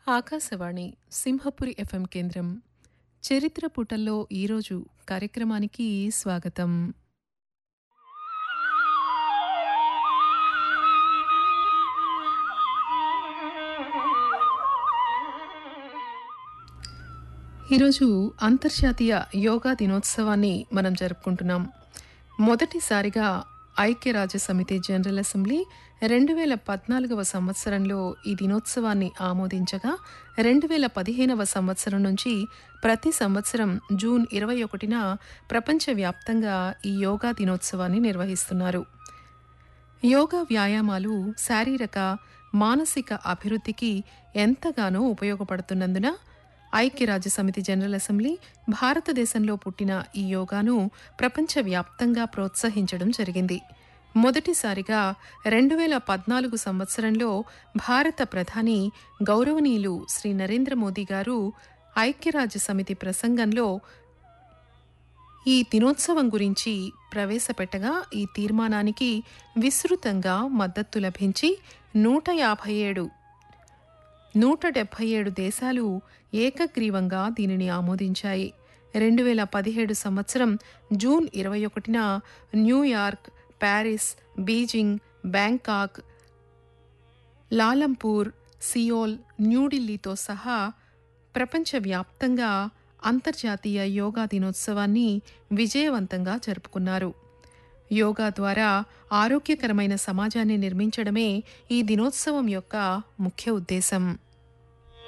Akashvani Simhapuri FM కేంద్రం చరిత్ర పుటల్లో ఈరోజు కార్యక్రమానికి స్వాగతం ఈరోజు అంతర్జాతీయ యోగా దినోత్సవాన్ని మనం జరుపుకుంటున్నాం మొదటిసారిగా ఐక్యరాజ్య సమితి జనరల్ అసెంబ్లీ రెండు వేల పద్నాలుగవ సంవత్సరంలో ఈ దినోత్సవాన్ని ఆమోదించగా రెండు వేల పదిహేనవ సంవత్సరం నుంచి ప్రతి సంవత్సరం జూన్ ఇరవై ఒకటిన ప్రపంచవ్యాప్తంగా ఈ యోగా దినోత్సవాన్ని నిర్వహిస్తున్నారు యోగా వ్యాయామాలు శారీరక మానసిక అభివృద్ధికి ఎంతగానో ఉపయోగపడుతున్నందున ఐక్యరాజ్య సమితి జనరల్ అసెంబ్లీ భారతదేశంలో పుట్టిన ఈ యోగాను ప్రపంచవ్యాప్తంగా ప్రోత్సహించడం జరిగింది మొదటిసారిగా రెండు వేల పద్నాలుగు సంవత్సరంలో భారత ప్రధాని గౌరవనీయులు శ్రీ నరేంద్ర మోదీ గారు ఐక్యరాజ్య సమితి ప్రసంగంలో ఈ దినోత్సవం గురించి ప్రవేశపెట్టగా ఈ తీర్మానానికి విస్తృతంగా మద్దతు లభించి నూట యాభై ఏడు నూట డెబ్బై ఏడు దేశాలు ఏకగ్రీవంగా దీనిని ఆమోదించాయి రెండు వేల పదిహేడు సంవత్సరం జూన్ ఇరవై ఒకటిన New York Paris Beijing Bangkok Kuala Lumpur Seoul న్యూఢిల్లీతో సహా ప్రపంచవ్యాప్తంగా అంతర్జాతీయ యోగా దినోత్సవాన్ని విజయవంతంగా జరుపుకున్నారు యోగా ద్వారా ఆరోగ్యకరమైన సమాజాన్ని నిర్మించడమే ఈ దినోత్సవం యొక్క ముఖ్య ఉద్దేశం